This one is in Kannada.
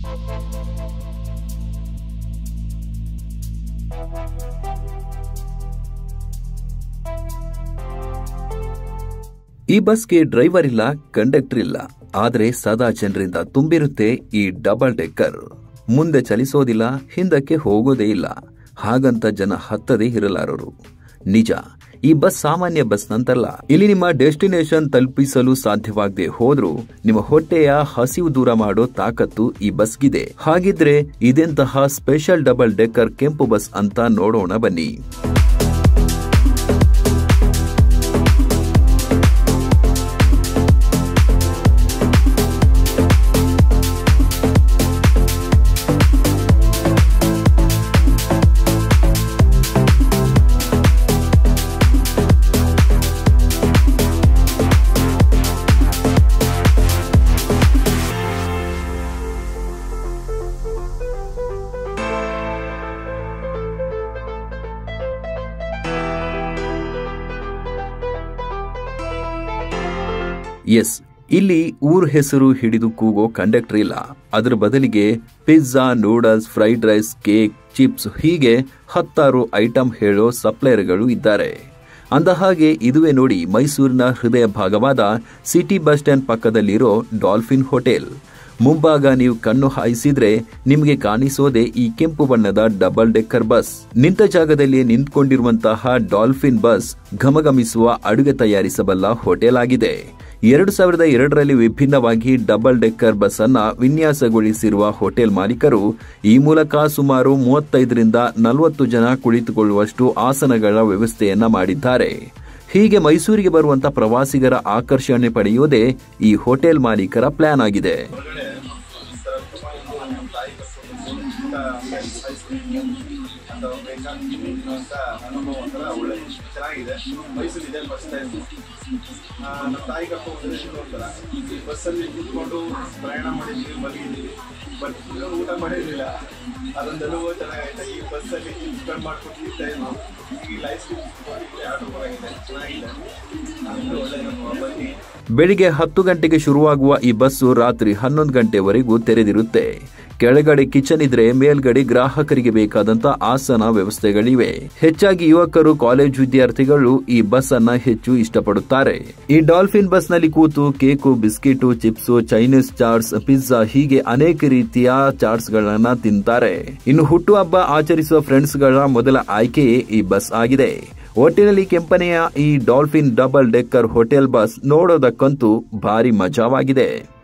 ಈ ಬಸ್ಗೆ ಡ್ರೈವರ್ ಇಲ್ಲ ಕಂಡಕ್ಟರ್ ಇಲ್ಲ ಆದರೆ ಸದಾ ಜನರಿಂದ ತುಂಬಿರುತ್ತೆ ಈ ಡಬಲ್ ಡೆಕ್ಕರ್ ಮುಂದೆ ಚಲಿಸೋದಿಲ್ಲ ಹಿಂದಕ್ಕೆ ಹೋಗೋದೇ ಇಲ್ಲ ಹಾಗಂತ ಜನ ಹತ್ತದೇ ಇರಲಾರರು ನಿಜ ಈ ಬಸ್ ಸಾಮಾನ್ಯ ಬಸ್ ನಂತಲ್ಲ ಇಲ್ಲಿ ನಿಮ್ಮ ಡೆಸ್ಟಿನೇಷನ್ ತಲುಪಿಸಲು ಸಾಧ್ಯವಾಗದೆ ಹೋದ್ರೂ ನಿಮ್ಮ ಹೊಟ್ಟೆಯ ಹಸಿವು ದೂರ ಮಾಡೋ ತಾಕತ್ತು ಈ ಬಸ್ಗಿದೆ ಹಾಗಿದ್ರೆ ಇದೆಂತಹ ಸ್ಪೆಷಲ್ ಡಬಲ್ ಡೆಕ್ಕರ್ ಕೆಂಪು ಬಸ್ ಅಂತ ನೋಡೋಣ ಬನ್ನಿ ಎಸ್ ಇಲ್ಲಿ ಊರ್ ಹೆಸರು ಹಿಡಿದು ಕೂಗೋ ಕಂಡಕ್ಟರ್ ಇಲ್ಲ ಅದರ ಬದಲಿಗೆ pizza noodles fried rice cake chips ಹೀಗೆ ಹತ್ತಾರು ಐಟಂ ಹೇಳೋ ಸಪ್ಲೈಯರ್ಗಳು ಇದ್ದಾರೆ ಅಂದಹಾಗೆ ಇದುವೇ ನೋಡಿ ಮೈಸೂರಿನ ಹೃದಯ ಭಾಗವಾದ ಸಿಟಿ ಬಸ್ ಸ್ಟ್ಯಾಂಡ್ ಪಕ್ಕದಲ್ಲಿರೋ ಡಾಲ್ಫಿನ್ ಹೋಟೆಲ್ ಮುಂಭಾಗ ನೀವು ಕಣ್ಣು ಹಾಯಿಸಿದ್ರೆ ನಿಮಗೆ ಕಾಣಿಸೋದೆ ಈ ಕೆಂಪು ಬಣ್ಣದ ಡಬಲ್ ಡೆಕ್ಕರ್ ಬಸ್ ನಿಂತ ಜಾಗದಲ್ಲಿ ನಿಂತ್ಕೊಂಡಿರುವಂತಹ ಡಾಲ್ಫಿನ್ ಬಸ್ ಘಮಘಮಿಸುವ ಅಡುಗೆ ತಯಾರಿಸಬಲ್ಲ ಹೋಟೆಲ್ ಆಗಿದೆ ಎರಡು ಸಾವಿರದ ಎರಡರಲ್ಲಿ ವಿಭಿನ್ನವಾಗಿ ಡಬಲ್ ಡೆಕ್ಕರ್ ಬಸ್ ಅನ್ನ ವಿನ್ಯಾಸಗೊಳಿಸಿರುವ ಹೋಟೆಲ್ ಮಾಲೀಕರು ಈ ಮೂಲಕ ಸುಮಾರು ಮೂವತ್ತೈದರಿಂದ ನಲವತ್ತು ಜನ ಕುಳಿತುಕೊಳ್ಳುವಷ್ಟು ಆಸನಗಳ ವ್ಯವಸ್ಥೆಯನ್ನ ಮಾಡಿದ್ದಾರೆ ಹೀಗೆ ಮೈಸೂರಿಗೆ ಬರುವಂತ ಪ್ರವಾಸಿಗರ ಆಕರ್ಷಣೆ ಪಡೆಯುವುದೇ ಈ ಹೋಟೆಲ್ ಮಾಲೀಕರ ಪ್ಲಾನ್ ಆಗಿದೆ ಅಂತ ಬೇಕಾಗಿರುವಂಥ ಅನುಭವ ಒಂಥರ ಒಳ್ಳೆ ಚೆನ್ನಾಗಿದೆ ಮೈಸೂರು ಇದೆ ಫಸ್ಟ್ ಟೈಮ್ ನಮ್ಮ ತಾಯಿ ಕರ್ಕೊಂಡು ಹೋದ್ರೆ ಒಂಥರ ಬಸ್ಸಲ್ಲಿ ಕೂತ್ಕೊಂಡು ಪ್ರಯಾಣ ಮಾಡಿದ್ವಿ ಮಲಗಿದ್ದೀವಿ ಬಟ್ ಊಟ ಮಾಡಿರಲಿಲ್ಲ ಅದೊಂದು ಅನುಭವ ಚೆನ್ನಾಗೈತೆ ಈ ಬಸ್ಸಲ್ಲಿ ಸ್ಪೆಂಡ್ ಮಾಡ್ಕೊಂಡು ತಿಂತಾ ಇದ್ವು ಈ ಲೈಫ್ ಆಟೋ ಆಗಿದೆ ಚೆನ್ನಾಗಿದೆ ಅದು ಒಳ್ಳೆ ಅನುಭವ ಬನ್ನಿ ಬೆಳಿಗ್ಗೆ ಹತ್ತು ಗಂಟೆಗೆ ಶುರುವಾಗುವ ಈ ಬಸ್ಸು ರಾತ್ರಿ ಹನ್ನೊಂದು ಗಂಟೆವರೆಗೂ ತೆರೆದಿರುತ್ತೆ ಕೆಳಗಡೆ ಕಿಚನ್ ಇದ್ರೆ ಮೇಲ್ಗಡೆ ಗ್ರಾಹಕರಿಗೆ ಬೇಕಾದಂತ ಆಸನ ವ್ಯವಸ್ಥೆಗಳಿವೆ ಹೆಚ್ಚಾಗಿ ಯುವಕರು ಕಾಲೇಜ್ ವಿದ್ಯಾರ್ಥಿಗಳು ಈ ಬಸ್ ಅನ್ನ ಹೆಚ್ಚು ಇಷ್ಟಪಡುತ್ತಾರೆ ಈ ಡಾಲ್ಫಿನ್ ಬಸ್ ನಲ್ಲಿ ಕೂತು cake biscuit chips Chinese chaats pizza ಹೀಗೆ ಅನೇಕ ರೀತಿಯ ಚಾಟ್ಸ್ ಗಳನ್ನ ತಿಂತಾರೆ ಇನ್ನು ಹುಟ್ಟುಹಬ್ಬ ಆಚರಿಸುವ ಫ್ರೆಂಡ್ಸ್ ಗಳ ಮೊದಲ ಆಯ್ಕೆಯೇ ಈ ಬಸ್ ಆಗಿದೆ ಒಟ್ಟಿನಲ್ಲಿ ಕೆಂಪನೆಯ ಈ dolphin double decker hotel bus ನೋಡೋದಕ್ಕಂತೂ ಭಾರಿ ಮಜಾವಾಗಿದೆ